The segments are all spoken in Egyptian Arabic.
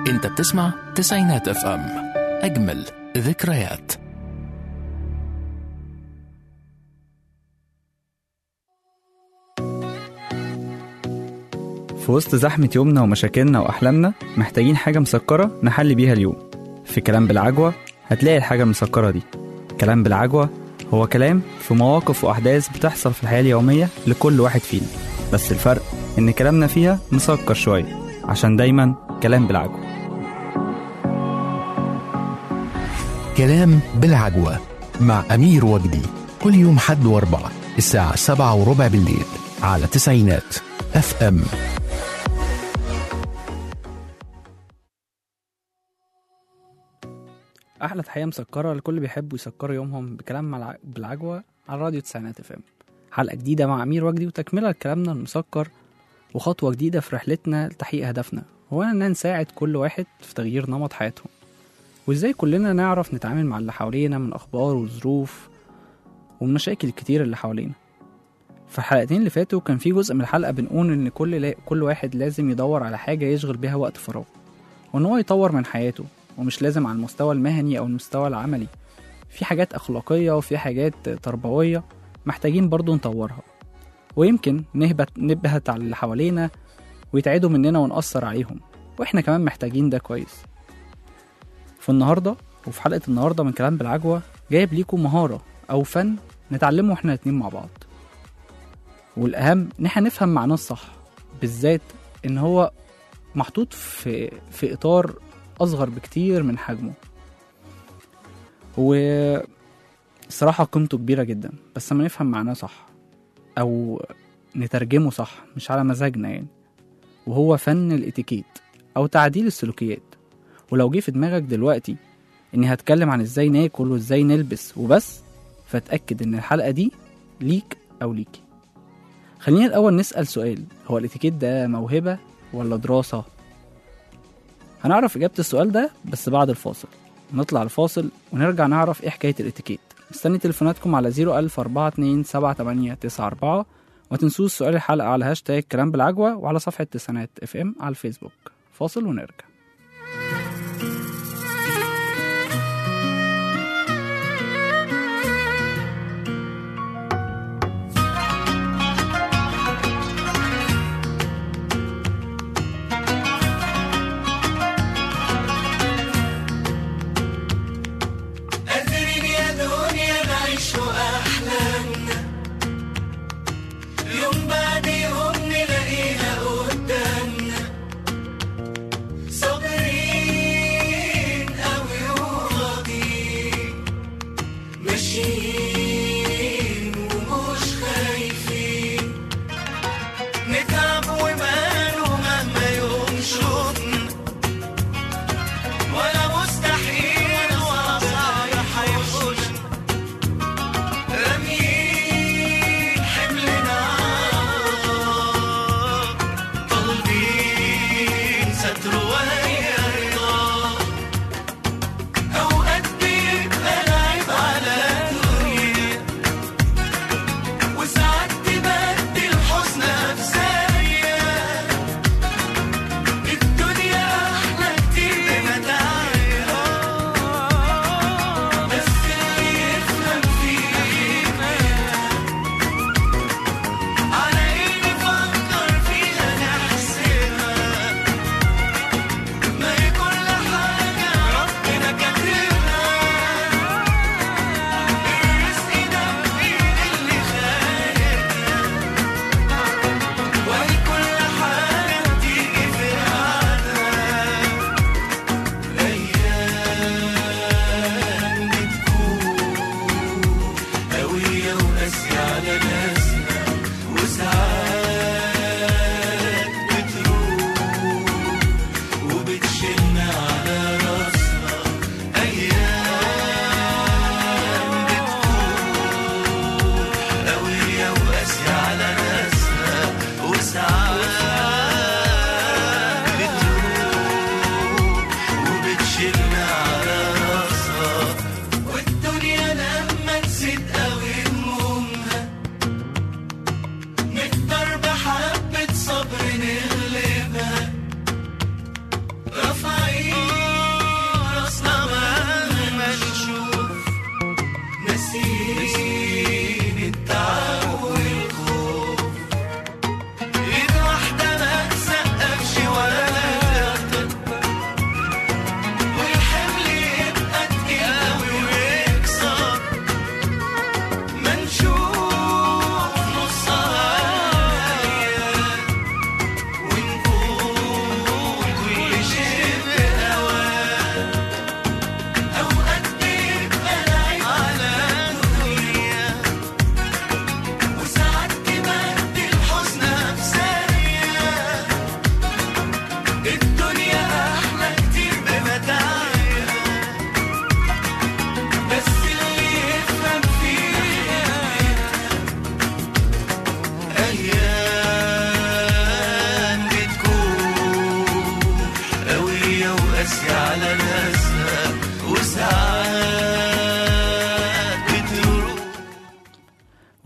انت بتسمع تسعينات اف ام اجمل ذكريات في وسط زحمة يومنا ومشاكلنا وأحلامنا محتاجين حاجة مسكرة نحل بيها اليوم في كلام بالعجوة هتلاقي الحاجة المسكرة دي كلام بالعجوة هو كلام في مواقف وأحداث بتحصل في الحياة اليومية لكل واحد فينا بس الفرق إن كلامنا فيها مسكر شوية عشان دايما كلام بالعجوة كلام بالعجوة مع أمير وجدي كل يوم حد واربعة الساعة سبعة وربع بالليل على تسعينات اف ام أحلى تحية مسكرة لكل بيحبوا يسكروا يومهم بكلام مع الع- بالعجوة على راديو تسعينات اف ام حلقة جديدة مع أمير وجدي وتكملة لكلامنا المسكر وخطوة جديدة في رحلتنا لتحقيق هدفنا هو إننا نساعد كل واحد في تغيير نمط حياتهم وإزاي كلنا نعرف نتعامل مع اللي حوالينا من أخبار وظروف والمشاكل الكتير اللي حوالينا في الحلقتين اللي فاتوا كان في جزء من الحلقة بنقول إن كل لا... كل واحد لازم يدور على حاجة يشغل بيها وقت فراغه وإن هو يطور من حياته ومش لازم على المستوى المهني أو المستوى العملي في حاجات أخلاقية وفي حاجات تربوية محتاجين برضو نطورها ويمكن نهبت نبهت على اللي حوالينا ويتعدوا مننا ونأثر عليهم وإحنا كمان محتاجين ده كويس في النهاردة وفي حلقة النهاردة من كلام بالعجوة جايب ليكم مهارة أو فن نتعلمه إحنا الاتنين مع بعض والأهم إن إحنا نفهم معناه الصح بالذات إن هو محطوط في في إطار أصغر بكتير من حجمه و الصراحة قيمته كبيرة جدا بس لما نفهم معناه صح أو نترجمه صح مش على مزاجنا يعني وهو فن الاتيكيت أو تعديل السلوكيات ولو جه في دماغك دلوقتي إني هتكلم عن إزاي ناكل وإزاي نلبس وبس فتأكد إن الحلقة دي ليك أو ليكي خلينا الأول نسأل سؤال هو الاتيكيت ده موهبة ولا دراسة؟ هنعرف إجابة السؤال ده بس بعد الفاصل نطلع الفاصل ونرجع نعرف إيه حكاية الاتيكيت مستني تليفوناتكم على 010427894 وما تنسوش سؤال الحلقة على هاشتاج كلام بالعجوة وعلى صفحة تسعينات اف ام على الفيسبوك فاصل ونرجع قادرين يا دنيا نعيش أحلامنا يوم بعد يوم نلاقيها قدامنا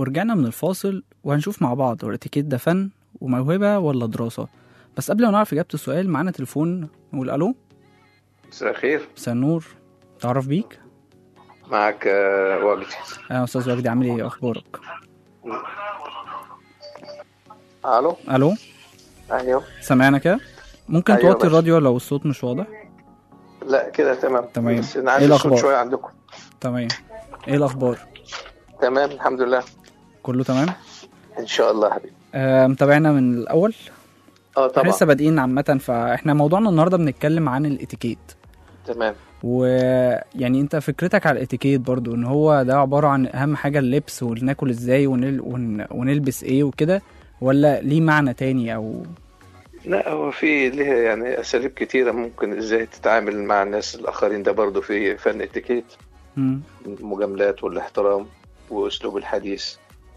ورجعنا من الفاصل وهنشوف مع بعض هو الاتيكيت ده فن وموهبة ولا دراسة بس قبل ما نعرف إجابة السؤال معانا تليفون نقول ألو مساء الخير مساء النور تعرف بيك معك آه، وجدي أنا أستاذ وجدي عامل إيه أخبارك الو ألو ايوه سامعنا كده ممكن أيوة توطي باشا. الراديو لو الصوت مش واضح لا كده تمام تمام. بس انا إيه عندي الأخبار؟ صوت شويه عندكم تمام إيه الأخبار تمام الحمد لله كله تمام ان شاء الله يا حبيبي آه متابعنا من الأول اه احنا طبعا لسه بادئين عامة فاحنا موضوعنا النهاردة بنتكلم عن الاتيكيت تمام ويعني انت فكرتك على الاتيكيت برضو ان هو ده عبارة عن اهم حاجة اللبس وناكل ازاي ونل... ون... ونلبس ايه وكده ولا ليه معنى تاني او لا هو في ليه يعني اساليب كتيره ممكن ازاي تتعامل مع الناس الاخرين ده برضو في فن اتيكيت مم. المجاملات والاحترام واسلوب الحديث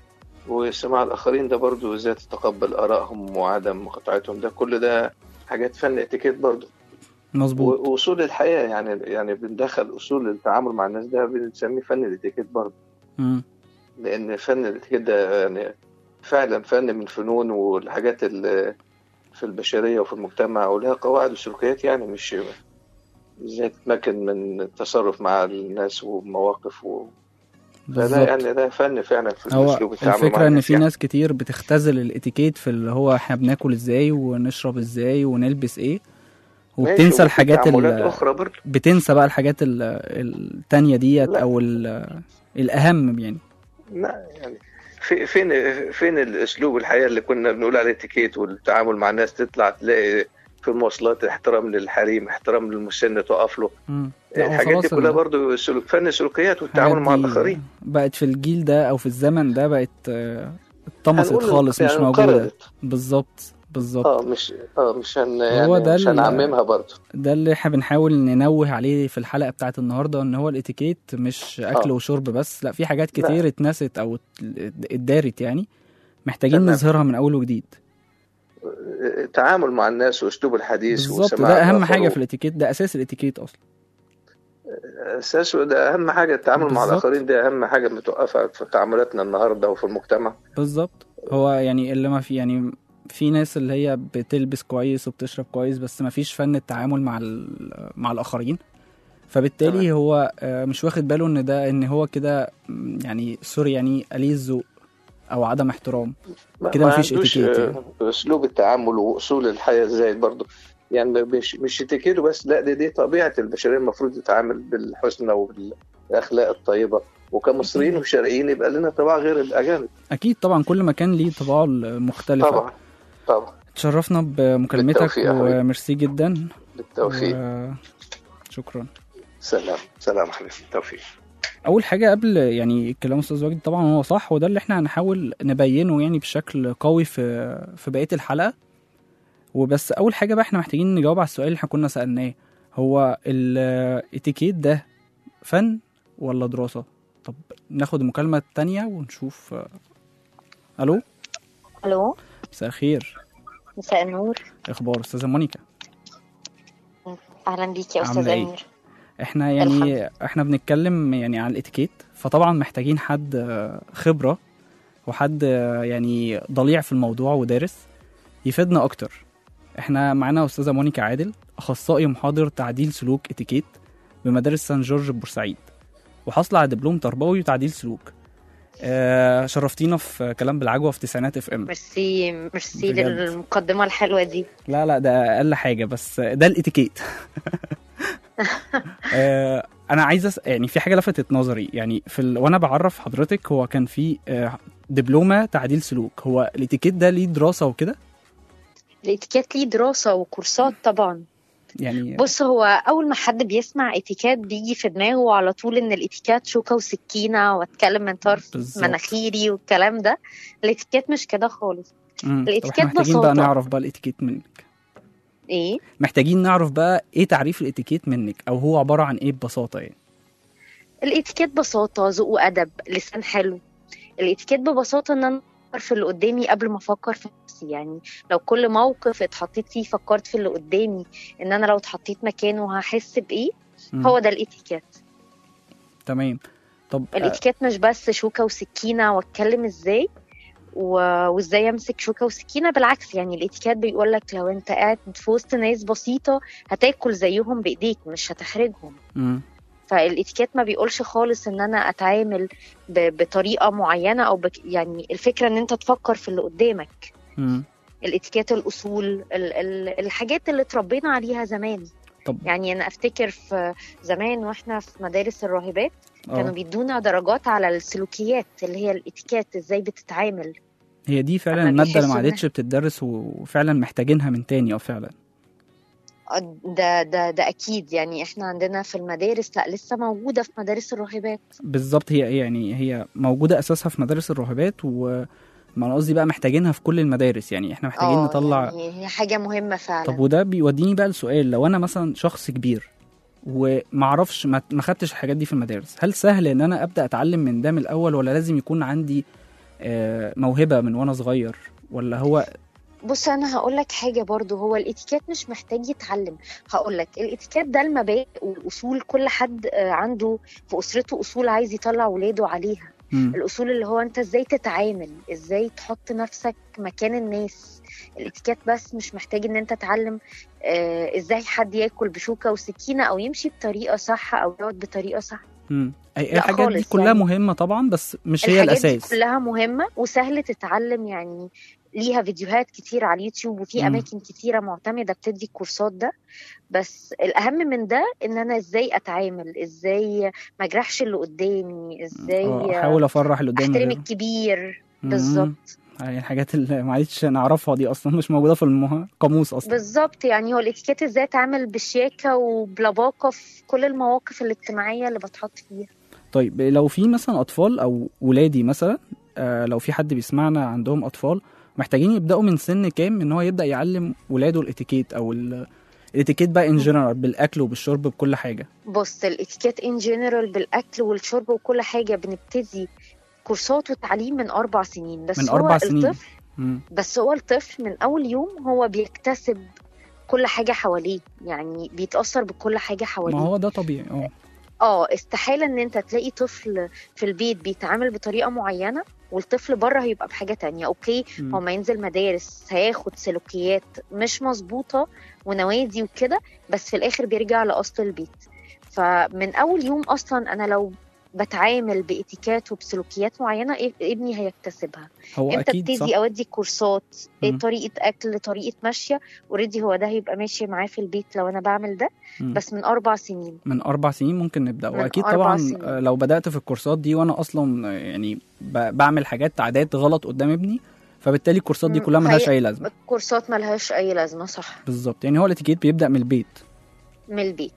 وسماع الاخرين ده برضو ازاي تتقبل ارائهم وعدم مقاطعتهم ده كل ده حاجات فن اتيكيت برضو مظبوط و- واصول الحياه يعني يعني بندخل اصول التعامل مع الناس ده بنسميه فن الاتيكيت برضو مم. لان فن الاتيكيت ده يعني فعلا فن من الفنون والحاجات اللي في البشريه وفي المجتمع ولها قواعد وسلوكيات يعني مش ازاي تتمكن من التصرف مع الناس ومواقف و... فده بالظبط يعني ده فن فعلا في هو اسلوب التعامل مع الفكرة ان الناس في يعني. ناس كتير بتختزل الاتيكيت في اللي هو احنا بناكل ازاي ونشرب ازاي ونلبس ايه ماشي، وبتنسى وفي الحاجات تعاملات ال... اخرى برضه بتنسى بقى الحاجات ال... التانية ديت لا. او ال... الاهم يعني لا يعني في فين فين الاسلوب الحياه اللي كنا بنقول عليه اتيكيت والتعامل مع الناس تطلع تلاقي في المواصلات احترام للحريم احترام للمسن تقف له مم. لا، هو الحاجات دي خلاص كلها ال- برضو سلوك فن السلوكيات والتعامل الحاجات مع دي الاخرين بقت في الجيل ده او في الزمن ده بقت آه، اتطمست هنقول خالص مش يعني موجوده انقرضت. بالظبط بالظبط اه مش اه مش هن هو يعني ده مش ال- هنعممها برضو ده اللي احنا بنحاول ننوه عليه في الحلقه بتاعت النهارده ان هو الاتيكيت مش اكل آه. وشرب بس لا في حاجات لا. كتير اتنست او ات- اتدارت يعني محتاجين تمام. نظهرها من اول وجديد التعامل مع الناس واسلوب الحديث بالظبط وسماع ده اهم الآخر حاجه و- في الاتيكيت ده اساس الاتيكيت اصلا اساسه ده اهم حاجه التعامل مع بالظبط. الاخرين ده اهم حاجه بتوقفها في تعاملاتنا النهارده وفي المجتمع بالظبط هو يعني اللي ما في يعني في ناس اللي هي بتلبس كويس وبتشرب كويس بس ما فيش فن التعامل مع ال- مع الاخرين فبالتالي تمام. هو آه، مش واخد باله ان ده ان هو كده م، يعني سوري يعني قليل ذوق او عدم احترام ما- كده ما مفيش عندوش، اتيكيت آه، اسلوب التعامل واصول الحياه ازاي برضو يعني مش مش اتيكيت بس لا دي, دي طبيعه البشريه المفروض تتعامل بالحسنى وبالاخلاق الطيبه وكمصريين وشرقيين يبقى لنا طباع غير الاجانب اكيد طبعا كل مكان ليه طباعه المختلفه طبعا طبعا تشرفنا بمكالمتك بالتوفيق يا حبيبي. وميرسي جدا بالتوفيق و- شكرا سلام سلام حبيبي بالتوفيق اول حاجه قبل يعني كلام استاذ واجد طبعا هو صح وده اللي احنا هنحاول نبينه يعني بشكل قوي في في بقيه الحلقه وبس اول حاجه بقى احنا محتاجين نجاوب على السؤال اللي احنا كنا سالناه هو الاتيكيت ده فن ولا دراسه طب ناخد المكالمه التانية ونشوف الو الو مساء الخير مساء النور إيه اخبار استاذه مونيكا اهلا بيك يا استاذ عاملة إيه؟ امير احنا يعني احنا بنتكلم يعني عن الاتيكيت فطبعا محتاجين حد آه، خبرة وحد آه، يعني ضليع في الموضوع ودارس يفيدنا اكتر احنا معانا استاذة مونيكا عادل اخصائي محاضر تعديل سلوك اتيكيت بمدارس سان جورج بورسعيد وحاصلة على دبلوم تربوي وتعديل سلوك آه شرفتينا في كلام بالعجوة في تسعينات اف ام ميرسي ميرسي بجد. للمقدمه الحلوه دي لا لا ده اقل حاجه بس ده الاتيكيت آه، انا عايز أس... يعني في حاجه لفتت نظري يعني في ال... وانا بعرف حضرتك هو كان في آه، دبلومه تعديل سلوك هو الاتيكيت ده ليه دراسه وكده الاتيكيت ليه دراسه وكورسات طبعا يعني بص هو اول ما حد بيسمع اتيكيت بيجي في دماغه على طول ان الاتيكيت شوكه وسكينه واتكلم من طرف بالظبط. مناخيري والكلام ده الاتيكيت مش كده خالص مم. طب الاتيكيت احنا محتاجين بقى ببساطة. نعرف بقى الاتيكيت منك ايه محتاجين نعرف بقى ايه تعريف الاتيكيت منك او هو عباره عن ايه ببساطه يعني الاتيكيت بساطه ذوق وادب لسان حلو الاتيكيت ببساطه ان انا افكر في اللي قدامي قبل ما افكر في نفسي يعني لو كل موقف اتحطيت فيه فكرت في اللي قدامي ان انا لو اتحطيت مكانه هحس بايه مم. هو ده الاتيكيت تمام طب آه، الاتيكيت مش بس شوكه وسكينه واتكلم ازاي و- وازاي امسك شوكه وسكينه بالعكس يعني الاتيكيت بيقول لك لو انت قاعد في وسط ناس بسيطه هتاكل زيهم بايديك مش هتحرجهم مم. فالاتيكيت ما بيقولش خالص ان انا اتعامل ب- بطريقه معينه او بك يعني الفكره ان انت تفكر في اللي قدامك مم. الاتيكيت الاصول ال- ال- الحاجات اللي اتربينا عليها زمان طب يعني انا افتكر في زمان واحنا في مدارس الراهبات كانوا اه بيدونا درجات على السلوكيات اللي هي الاتيكيت ازاي بتتعامل هي دي فعلا لما الماده اللي ما بيحسوا إن- عادتش بتدرس وفعلا محتاجينها من تاني اه فعلا آه، ده ده ده اكيد يعني احنا عندنا في المدارس لا لسه موجوده في مدارس الراهبات بالظبط هي يعني هي موجوده اساسها في مدارس الراهبات و ما انا قصدي بقى محتاجينها في كل المدارس يعني احنا محتاجين آه، نطلع يعني هي حاجه مهمه فعلا طب وده بيوديني بقى لسؤال لو انا مثلا شخص كبير ومعرفش ما ما خدتش الحاجات دي في المدارس هل سهل ان انا ابدا اتعلم من ده من الاول ولا لازم يكون عندي آه، موهبه من وانا صغير ولا هو بص انا هقول لك حاجه برضو هو الاتيكيت مش محتاج يتعلم هقول لك الاتيكيت ده المبادئ والاصول كل حد آه، عنده في اسرته اصول عايز يطلع ولاده عليها مم. الاصول اللي هو انت ازاي تتعامل ازاي تحط نفسك مكان الناس الاتيكيت بس مش محتاج ان انت تتعلم آه، ازاي حد ياكل بشوكه وسكينه او يمشي بطريقه صح او يقعد بطريقه صح مم. أي- لا الحاجات دي خالص كلها يعني. مهمه طبعا بس مش هي الحاجات دي الاساس كلها مهمة وسهل تتعلم يعني ليها فيديوهات كتير على اليوتيوب وفي مم. أماكن كتيرة معتمدة بتدي الكورسات ده بس الأهم من ده إن أنا إزاي أتعامل إزاي ما أجرحش اللي قدامي آه، إزاي احاول افرح اللي قدامي أحترم غيره. الكبير مم. بالظبط يعني الحاجات اللي معلش نعرفها دي اصلا مش موجوده في القاموس اصلا بالظبط يعني هو الاتيكيت ازاي اتعامل بشياكة وبلباقة في كل المواقف الاجتماعية اللي بتحط فيها طيب لو في مثلا اطفال او ولادي مثلا آه لو في حد بيسمعنا عندهم اطفال محتاجين يبداوا من سن كام ان هو يبدا يعلم ولاده الاتيكيت او ال- الاتيكيت بقى ان جنرال بالاكل وبالشرب بكل حاجه بص الاتيكيت ان جنرال بالاكل والشرب وكل حاجه بنبتدي كورسات وتعليم من اربع سنين بس من هو أربع سنين. الطفل مم. بس هو الطفل من اول يوم هو بيكتسب كل حاجه حواليه يعني بيتاثر بكل حاجه ما حواليه هو ده طبيعي اه اه استحاله ان انت تلاقي طفل في البيت بيتعامل بطريقه معينه والطفل بره هيبقى بحاجه تانية اوكي مم. هو ما ينزل مدارس هياخد سلوكيات مش مظبوطه ونوادي وكده بس في الاخر بيرجع لاصل البيت فمن اول يوم اصلا انا لو بتعامل باتيكات وبسلوكيات معينه إيه- ابني هيكتسبها هو امتى اكيد صح ابتدي اودي كورسات إيه مم. طريقه اكل طريقه ماشيه اوريدي هو ده هيبقى ماشي معاه في البيت لو انا بعمل ده مم. بس من اربع سنين من اربع سنين ممكن نبدا من واكيد أربع طبعا سنين. آه، لو بدات في الكورسات دي وانا اصلا آه، يعني ب- بعمل حاجات عادات غلط قدام ابني فبالتالي الكورسات دي مم. كلها ملهاش هي- اي لازمه الكورسات ملهاش اي لازمه صح بالظبط يعني هو الاتيكيت بيبدا من البيت من البيت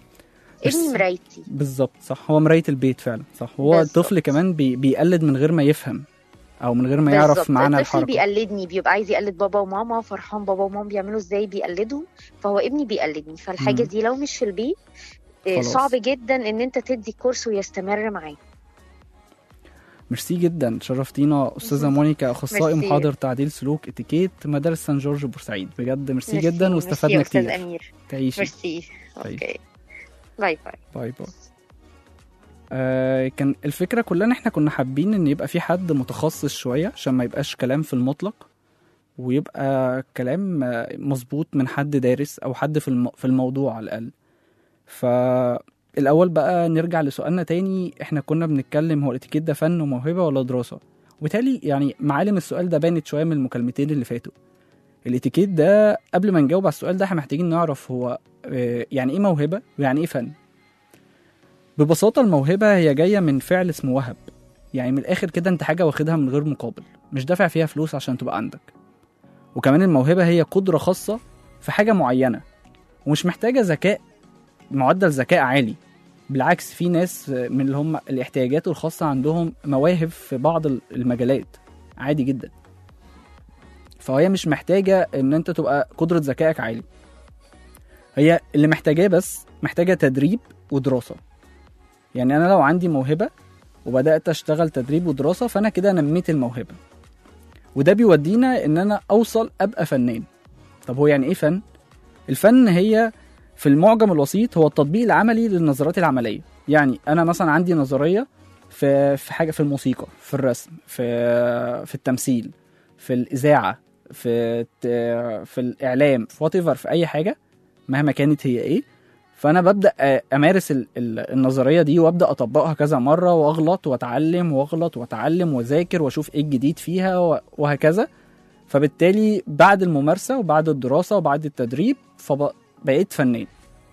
بس- ابني مرايتي بالظبط صح هو مرايه البيت فعلا صح هو بالظبط. الطفل كمان بي بيقلد من غير ما يفهم او من غير ما يعرف بالظبط. معنى الطفل الحركه بيقلدني بيبقى عايز يقلد بابا وماما فرحان بابا وماما بيعملوا ازاي بيقلدوا فهو ابني بيقلدني فالحاجه مم. دي لو مش في البيت آه، خلاص. صعب جدا ان انت تدي كورس ويستمر معاه ميرسي جدا شرفتينا استاذه مونيكا اخصائي ميرسي. محاضر تعديل سلوك اتيكيت مدارس سان جورج بورسعيد بجد ميرسي, ميرسي، جدا ميرسي واستفدنا يا استاذ كتير امير تعيشي ميرسي طيب. اوكي باي باي باي باي آه كان الفكره كلها ان احنا كنا حابين ان يبقى في حد متخصص شويه عشان ما يبقاش كلام في المطلق ويبقى كلام آه، مظبوط من حد دارس او حد في الم... في الموضوع على الاقل فالاول بقى نرجع لسؤالنا تاني احنا كنا بنتكلم هو الاتيكيت ده فن وموهبه ولا دراسه وبالتالي يعني معالم السؤال ده بانت شويه من المكالمتين اللي فاتوا الاتيكيت ده قبل ما نجاوب على السؤال ده احنا محتاجين نعرف هو آه، يعني ايه موهبه ويعني ايه فن ببساطة الموهبة هي جاية من فعل اسمه وهب يعني من الآخر كده أنت حاجة واخدها من غير مقابل مش دافع فيها فلوس عشان تبقى عندك وكمان الموهبة هي قدرة خاصة في حاجة معينة ومش محتاجة ذكاء معدل ذكاء عالي بالعكس في ناس من اللي هم الاحتياجات الخاصة عندهم مواهب في بعض المجالات عادي جدا فهي مش محتاجة ان انت تبقى قدرة ذكائك عالي هي اللي محتاجاه بس محتاجة تدريب ودراسة يعني انا لو عندي موهبه وبدات اشتغل تدريب ودراسه فانا كده نميت الموهبه وده بيودينا ان انا اوصل ابقى فنان طب هو يعني ايه فن الفن هي في المعجم الوسيط هو التطبيق العملي للنظريات العمليه يعني انا مثلا عندي نظريه في في حاجه في الموسيقى في الرسم في في التمثيل في الاذاعه في الت- في الاعلام في وات في اي حاجه مهما كانت هي ايه فانا ببدا آه، امارس ال- ال- النظريه دي وابدا اطبقها كذا مره واغلط واتعلم واغلط واتعلم واذاكر واشوف ايه الجديد فيها و- وهكذا فبالتالي بعد الممارسه وبعد الدراسه وبعد التدريب فبقيت فنان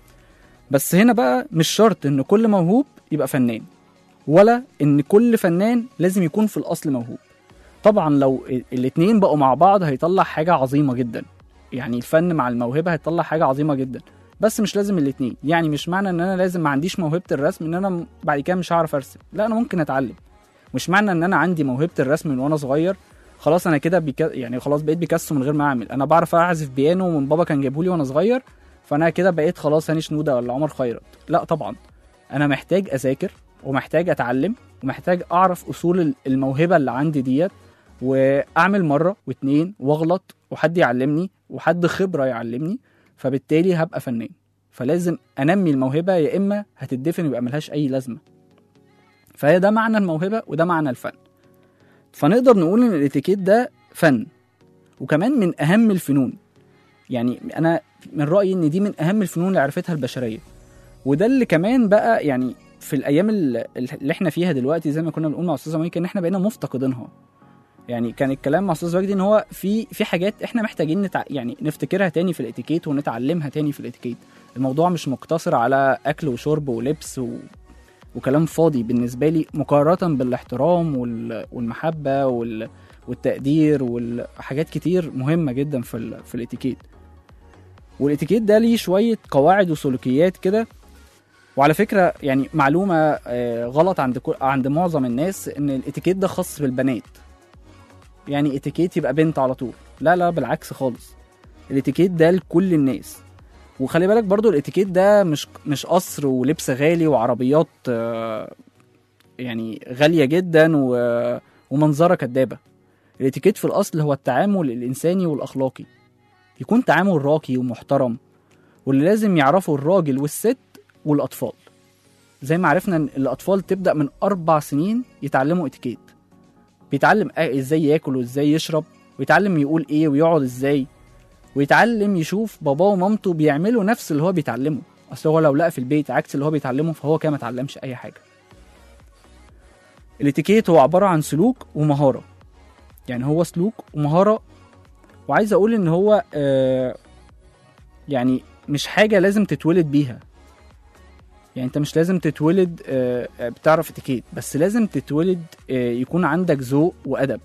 بس هنا بقى مش شرط ان كل موهوب يبقى فنان ولا ان كل فنان لازم يكون في الاصل موهوب طبعا لو ال- الاتنين بقوا مع بعض هيطلع حاجه عظيمه جدا يعني الفن مع الموهبه هيطلع حاجه عظيمه جدا بس مش لازم الاتنين يعني مش معنى ان انا لازم ما عنديش موهبه الرسم ان انا م- بعد كده مش هعرف ارسم لا انا ممكن اتعلم مش معنى ان انا عندي موهبه الرسم من وانا صغير خلاص انا كده بيكا... يعني خلاص بقيت بيكاسو من غير ما اعمل انا بعرف اعزف بيانو من بابا كان جايبهولي وانا صغير فانا كده بقيت خلاص هاني شنوده ولا عمر خيرت لا طبعا انا محتاج اذاكر ومحتاج اتعلم ومحتاج اعرف اصول ال- الموهبه اللي عندي ديت واعمل مره واتنين واغلط وحد يعلمني وحد خبره يعلمني فبالتالي هبقى فنان فلازم انمي الموهبه يا اما هتدفن يبقى ملهاش اي لازمه فهي ده معنى الموهبه وده معنى الفن فنقدر نقول ان الاتيكيت ده فن وكمان من اهم الفنون يعني انا من رايي ان دي من اهم الفنون اللي عرفتها البشريه وده اللي كمان بقى يعني في الايام ال- اللي احنا فيها دلوقتي زي ما كنا بنقول مع استاذه مونيكا ان احنا بقينا مفتقدينها يعني كان الكلام مع استاذ وجدي ان هو في في حاجات احنا محتاجين نتع... يعني نفتكرها تاني في الاتيكيت ونتعلمها تاني في الاتيكيت الموضوع مش مقتصر على اكل وشرب ولبس و... وكلام فاضي بالنسبه لي مقارنه بالاحترام وال... والمحبه وال... والتقدير وحاجات كتير مهمه جدا في ال... في الاتيكيت والاتيكيت ده ليه شويه قواعد وسلوكيات كده وعلى فكره يعني معلومه آه، غلط عند كل... عند معظم الناس ان الاتيكيت ده خاص بالبنات يعني اتيكيت يبقى بنت على طول لا لا بالعكس خالص الاتيكيت ده لكل الناس وخلي بالك برضو الاتيكيت ده مش مش قصر ولبس غالي وعربيات آه، يعني غالية جدا و- ومنظرة كدابة الاتيكيت في الأصل هو التعامل الإنساني والأخلاقي يكون تعامل راقي ومحترم واللي لازم يعرفه الراجل والست والأطفال زي ما عرفنا إن الأطفال تبدأ من أربع سنين يتعلموا اتيكيت بيتعلم آ- ازاي ياكل وازاي يشرب ويتعلم يقول ايه ويقعد ازاي ويتعلم يشوف باباه ومامته بيعملوا نفس اللي هو بيتعلمه اصل هو لو لقى في البيت عكس اللي هو بيتعلمه فهو كده ما اتعلمش اي حاجه الاتيكيت هو عباره عن سلوك ومهاره يعني هو سلوك ومهاره وعايز اقول ان هو آه يعني مش حاجه لازم تتولد بيها يعني انت مش لازم تتولد آه، آه، بتعرف اتيكيت بس لازم تتولد آه، يكون عندك ذوق وادب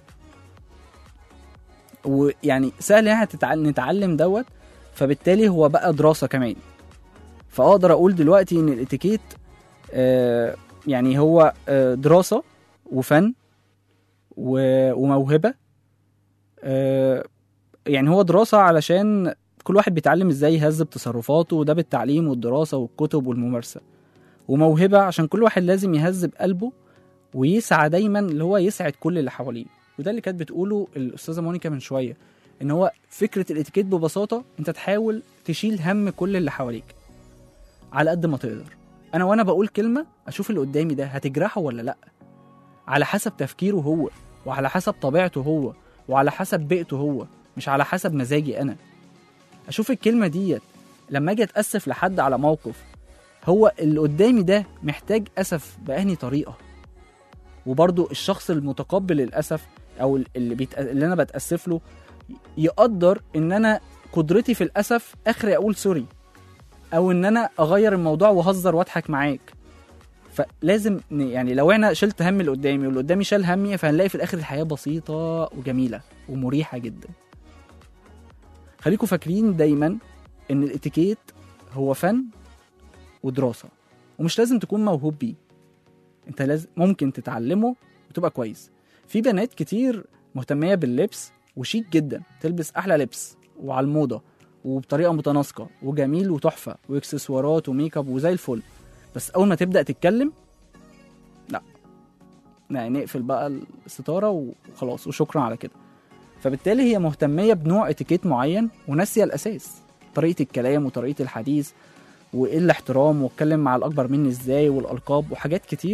ويعني سهل يعني تتعلم نتعلم دوت فبالتالي هو بقى دراسه كمان فاقدر اقول دلوقتي ان الاتيكيت آه، يعني هو آه، دراسه وفن و- وموهبه آه، يعني هو دراسه علشان كل واحد بيتعلم ازاي يهذب تصرفاته وده بالتعليم والدراسه والكتب والممارسه وموهبه عشان كل واحد لازم يهذب قلبه ويسعى دايما اللي هو يسعد كل اللي حواليه وده اللي كانت بتقوله الاستاذه مونيكا من شويه ان هو فكره الاتيكيت ببساطه انت تحاول تشيل هم كل اللي حواليك على قد ما تقدر انا وانا بقول كلمه اشوف اللي قدامي ده هتجرحه ولا لا على حسب تفكيره هو وعلى حسب طبيعته هو وعلى حسب بيئته هو مش على حسب مزاجي انا اشوف الكلمه ديت لما اجي اتاسف لحد على موقف هو اللي قدامي ده محتاج اسف بأنهي طريقه وبرضو الشخص المتقبل الاسف او اللي, بيت... اللي انا بتاسف له يقدر ان انا قدرتي في الاسف اخري اقول سوري او ان انا اغير الموضوع واهزر واضحك معاك فلازم ن- يعني لو انا شلت هم اللي قدامي واللي قدامي شال همي فهنلاقي في الاخر الحياه بسيطه وجميله ومريحه جدا خليكم فاكرين دايما ان الاتيكيت هو فن ودراسه ومش لازم تكون موهوب بيه انت لازم ممكن تتعلمه وتبقى كويس في بنات كتير مهتميه باللبس وشيك جدا تلبس احلى لبس وعلى الموضه وبطريقه متناسقه وجميل وتحفه واكسسوارات وميك اب وزي الفل بس اول ما تبدا تتكلم لا يعني نقفل بقى الستاره وخلاص وشكرا على كده فبالتالي هي مهتميه بنوع اتيكيت معين وناسيه الاساس طريقه الكلام وطريقه الحديث وايه الاحترام واتكلم مع الاكبر مني ازاي والالقاب وحاجات كتير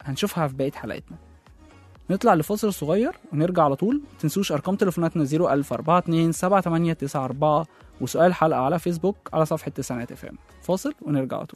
هنشوفها في بقيه حلقتنا نطلع لفاصل صغير ونرجع على طول متنسوش ارقام تليفوناتنا 01042 7894 وسؤال الحلقه على فيسبوك على صفحه تسعينات اف ام فاصل ونرجع على طول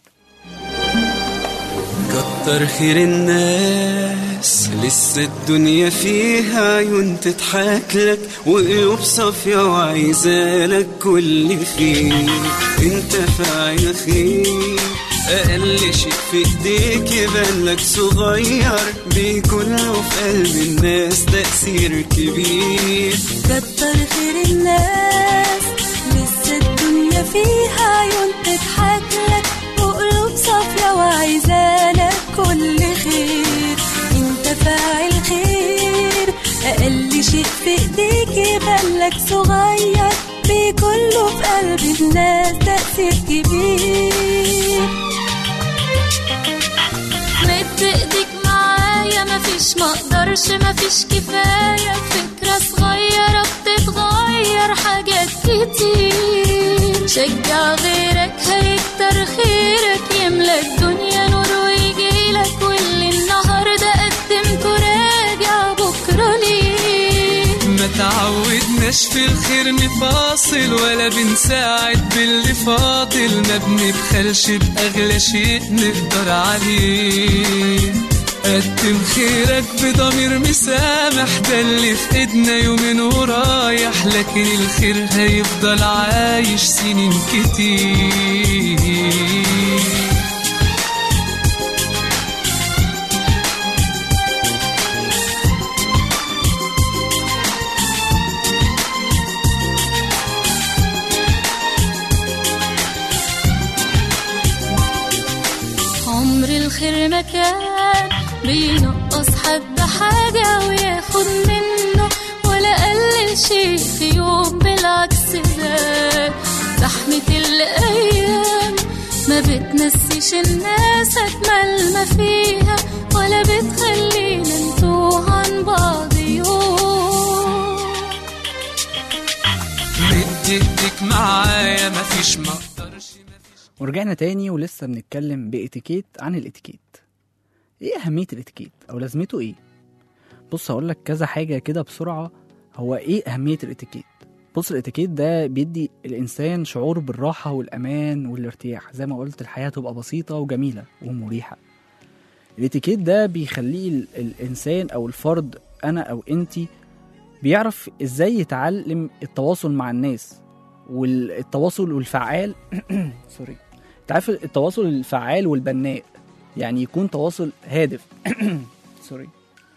كتر خير الناس لسه الدنيا فيها عيون تضحك لك وقلوب صافية وعايزالك كل خير انت فاعل خير أقل شيء في ايديك يبان لك صغير بيكون له في قلب الناس تأثير كبير كتر خير الناس لسه الدنيا فيها عيون تضحك لك وقلوب صافية وعايزالك كل خير انت فاعل خير اقل شيء في ايديك يبان لك صغير بكله في قلب الناس تأثير كبير مد ايديك معايا مفيش مقدرش مفيش كفاية فكرة صغيرة بتتغير حاجات كتير شجع غيرك هيكتر خيرك يملى الدنيا نور ويجيلك واللي النهاردة قدمته راجع بكرة ليه ما تعودناش في الخير نفاصل ولا بنساعد باللي فاضل ما بنبخلش بأغلى شيء نقدر عليه قدم خيرك بضمير مسامح ده اللي في ايدنا يومين ورايح لكن الخير هيفضل عايش سنين كتير عمر الخير ما كان بينقص حد حاجة وياخد منه ولا قلل شيء في يوم بالعكس ده زحمة الأيام ما بتنسيش الناس أجمل ما فيها ولا بتخلينا نتوه عن بعض يوم مد ايدك معايا مفيش مقدرش ورجعنا تاني ولسه بنتكلم باتيكيت عن الاتيكيت ايه اهميه الاتيكيت او لازمته ايه بص هقول لك كذا حاجه كده بسرعه هو ايه اهميه الاتيكيت بص الاتيكيت ده بيدي الانسان شعور بالراحه والامان والارتياح زي ما قلت الحياه تبقى بسيطه وجميله ومريحه الاتيكيت ده بيخليه ال- الانسان او الفرد انا او انتي بيعرف ازاي يتعلم التواصل مع الناس والتواصل والفعال سوري انت عارف التواصل الفعال والبناء يعني يكون تواصل هادف سوري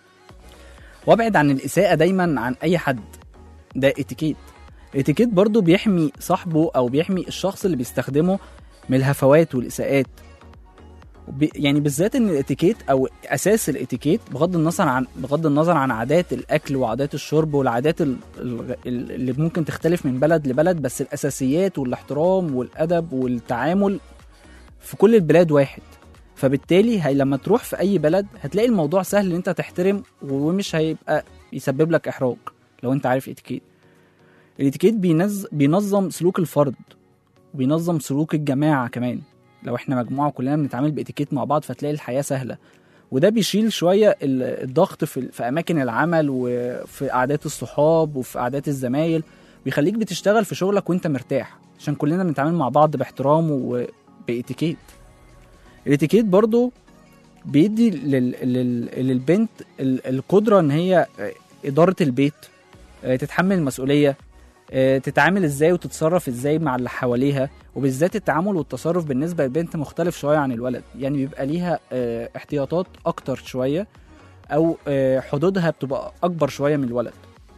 وابعد عن الاساءه دايما عن اي حد ده اتيكيت الاتيكيت برضو بيحمي صاحبه او بيحمي الشخص اللي بيستخدمه من الهفوات والاساءات وب- يعني بالذات ان الاتيكيت او اساس الاتيكيت بغض النظر عن بغض النظر عن عادات الاكل وعادات الشرب والعادات ال- ال- اللي ممكن تختلف من بلد لبلد بس الاساسيات والاحترام والادب والتعامل في كل البلاد واحد فبالتالي هي لما تروح في اي بلد هتلاقي الموضوع سهل ان انت تحترم ومش هيبقى يسبب لك احراج لو انت عارف اتيكيت الاتيكيت بينز... بينظم سلوك الفرد وبينظم سلوك الجماعه كمان لو احنا مجموعه كلنا بنتعامل باتيكيت مع بعض فتلاقي الحياه سهله وده بيشيل شويه ال- الضغط في في اماكن العمل وفي قعدات الصحاب وفي قعدات الزمايل بيخليك بتشتغل في شغلك وانت مرتاح عشان كلنا بنتعامل مع بعض باحترام وباتيكيت الاتيكيت برضو بيدي لل... لل... للبنت ال- القدره ان هي اداره البيت آه، تتحمل المسؤوليه آه، تتعامل ازاي وتتصرف ازاي مع اللي حواليها وبالذات التعامل والتصرف بالنسبه للبنت مختلف شويه عن الولد يعني بيبقى ليها آه، احتياطات اكتر شويه او آه، حدودها بتبقى اكبر شويه من الولد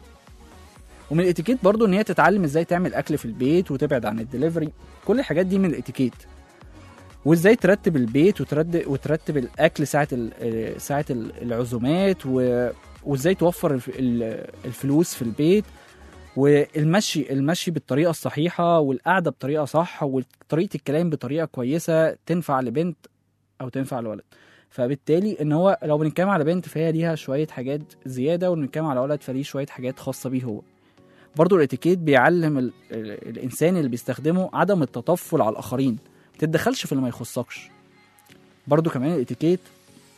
ومن الاتيكيت برضو ان هي تتعلم ازاي تعمل اكل في البيت وتبعد عن الدليفري كل الحاجات دي من الاتيكيت وازاي ترتب البيت وترتب وترتب الاكل ساعه ال- آه، ساعه ال- العزومات و- وازاي توفر الف- ال- الفلوس في البيت والمشي المشي بالطريقه الصحيحه والقعده بطريقه صح وطريقه الكلام بطريقه كويسه تنفع لبنت او تنفع لولد فبالتالي ان هو لو بنتكلم على بنت فهي ليها شويه حاجات زياده وبنتكلم على ولد فليه شويه حاجات خاصه بيه هو برضو الاتيكيت بيعلم ال... ال... الانسان اللي بيستخدمه عدم التطفل على الاخرين ما تتدخلش في اللي ما يخصكش برضو كمان الاتيكيت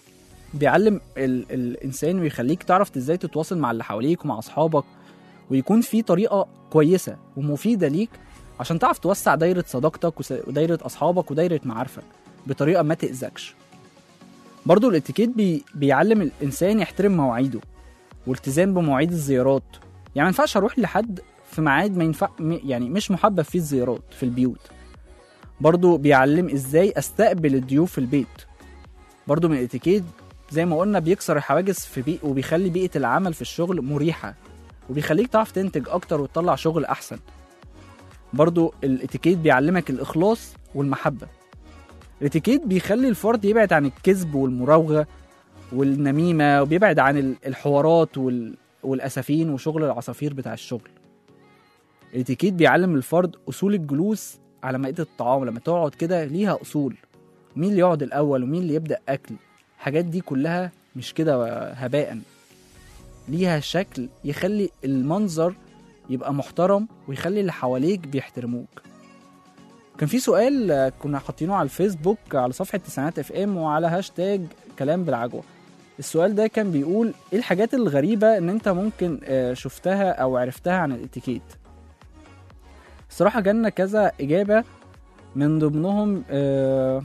بيعلم ال الانسان ويخليك تعرف ازاي تتواصل مع اللي حواليك ومع اصحابك ويكون في طريقه كويسه ومفيده ليك عشان تعرف توسع دايره صداقتك وس- ودايره اصحابك ودايره معارفك بطريقه ما تاذكش برضو الاتيكيت بي بيعلم الانسان يحترم مواعيده والتزام بمواعيد الزيارات يعني ما ينفعش اروح لحد في ميعاد ما ينفع م- يعني مش محبب فيه الزيارات في البيوت برضو بيعلم ازاي استقبل الضيوف في البيت برضو من الاتيكيت زي ما قلنا بيكسر الحواجز في بيئة وبيخلي بيئة العمل في الشغل مريحة وبيخليك تعرف تنتج أكتر وتطلع شغل أحسن برضو الاتيكيت بيعلمك الإخلاص والمحبة الاتيكيت بيخلي الفرد يبعد عن الكذب والمراوغة والنميمة وبيبعد عن ال- الحوارات وال... والأسافين وشغل العصافير بتاع الشغل الاتيكيت بيعلم الفرد أصول الجلوس على مائدة الطعام لما تقعد كده ليها أصول مين اللي يقعد الأول ومين اللي يبدأ أكل الحاجات دي كلها مش كده هباء ليها شكل يخلي المنظر يبقى محترم ويخلي اللي حواليك بيحترموك كان في سؤال آه، كنا حاطينه على الفيسبوك على صفحة تسعينات اف ام وعلى هاشتاج كلام بالعجوة السؤال ده كان بيقول ايه الحاجات الغريبة ان انت ممكن آه، شفتها او عرفتها عن الاتيكيت الصراحة جالنا كذا اجابة من ضمنهم آه،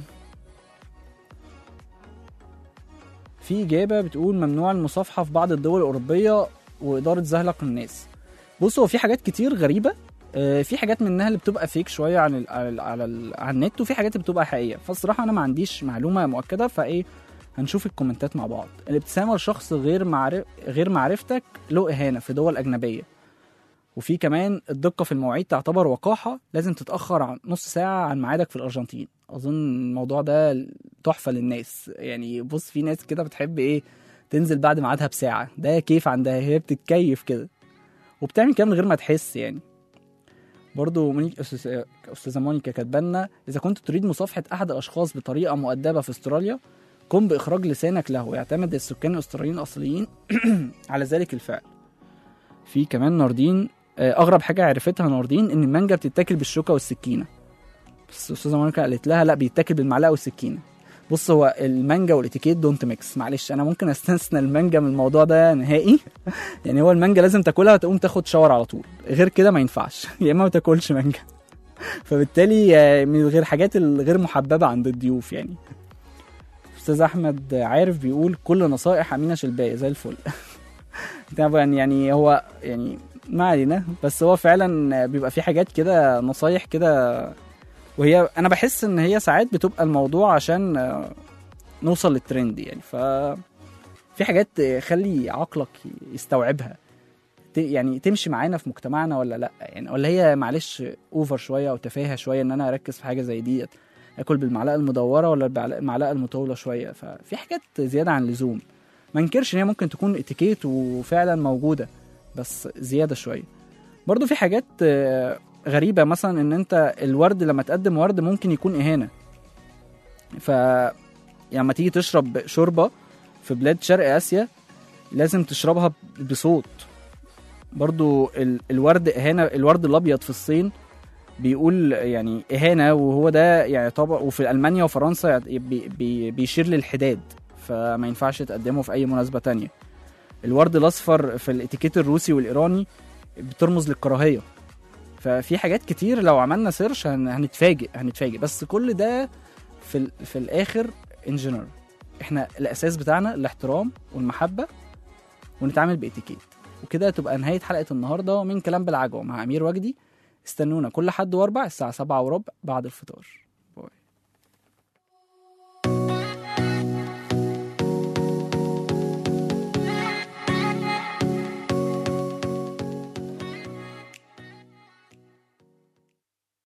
في إجابة بتقول ممنوع المصافحة في بعض الدول الأوروبية وإدارة زهلق الناس بص هو في حاجات كتير غريبة آه، في حاجات منها اللي بتبقى فيك شوية عن ال على, ال على, ال على النت وفي حاجات اللي بتبقى حقيقية فالصراحة أنا ما عنديش معلومة مؤكدة فإيه هنشوف الكومنتات مع بعض الابتسامة لشخص غير معرف غير معرفتك له إهانة في دول أجنبية وفي كمان الدقة في المواعيد تعتبر وقاحة لازم تتأخر عن نص ساعة عن ميعادك في الأرجنتين أظن الموضوع ده تحفة للناس يعني بص في ناس كده بتحب إيه تنزل بعد ميعادها بساعة ده كيف عندها هي بتتكيف كده وبتعمل كده من غير ما تحس يعني برضو مونيك أستاذ- أستاذة مونيكا كاتبالنا إذا كنت تريد مصافحة أحد الأشخاص بطريقة مؤدبة في أستراليا قم بإخراج لسانك له يعتمد السكان الأستراليين الأصليين على ذلك الفعل في كمان ناردين آه، أغرب حاجة عرفتها ناردين إن المانجا بتتاكل بالشوكة والسكينة بس أستاذة مونيكا قالت لها لا بيتاكل بالمعلقة والسكينة بص هو المانجا والاتيكيت دونت ميكس معلش انا ممكن استثنى المانجا من الموضوع ده نهائي يعني هو المانجا لازم تاكلها وتقوم تاخد شاور على طول غير كده ما ينفعش يا اما ما تاكلش مانجا فبالتالي آه، من غير حاجات الغير محببه عند الضيوف يعني استاذ احمد عارف بيقول كل نصائح امينه شلبايه زي الفل طبعا يعني هو يعني ما علينا بس هو فعلا بيبقى في حاجات كده نصايح كده وهي انا بحس ان هي ساعات بتبقى الموضوع عشان آه، نوصل للترند يعني ف في حاجات خلي عقلك يستوعبها ت- يعني تمشي معانا في مجتمعنا ولا لا يعني ولا هي معلش اوفر شويه او تفاهه شويه ان انا اركز في حاجه زي ديت اكل بالمعلقه المدوره ولا بالمعلقة- المعلقه المطوله شويه ففي حاجات زياده عن اللزوم ما انكرش ان هي ممكن تكون اتيكيت وفعلا موجوده بس زياده شويه برضو في حاجات آه، غريبه مثلا ان انت الورد لما تقدم ورد ممكن يكون اهانه ف يعني لما تيجي تشرب شوربه في بلاد شرق اسيا لازم تشربها بصوت برضو ال- الورد اهانه الورد الابيض في الصين بيقول يعني اهانه وهو ده يعني طبعا وفي المانيا وفرنسا يعت- بي بي بيشير للحداد فما ينفعش تقدمه في اي مناسبه تانية الورد الاصفر في الاتيكيت الروسي والايراني بترمز للكراهيه ففي حاجات كتير لو عملنا سيرش هن- هنتفاجئ هنتفاجئ بس كل ده في ال- في الاخر انجينير احنا الاساس بتاعنا الاحترام والمحبه ونتعامل باتيكيت وكده تبقى نهايه حلقه النهارده من كلام بالعجوه مع امير وجدي استنونا كل حد واربع الساعه 7 وربع بعد الفطار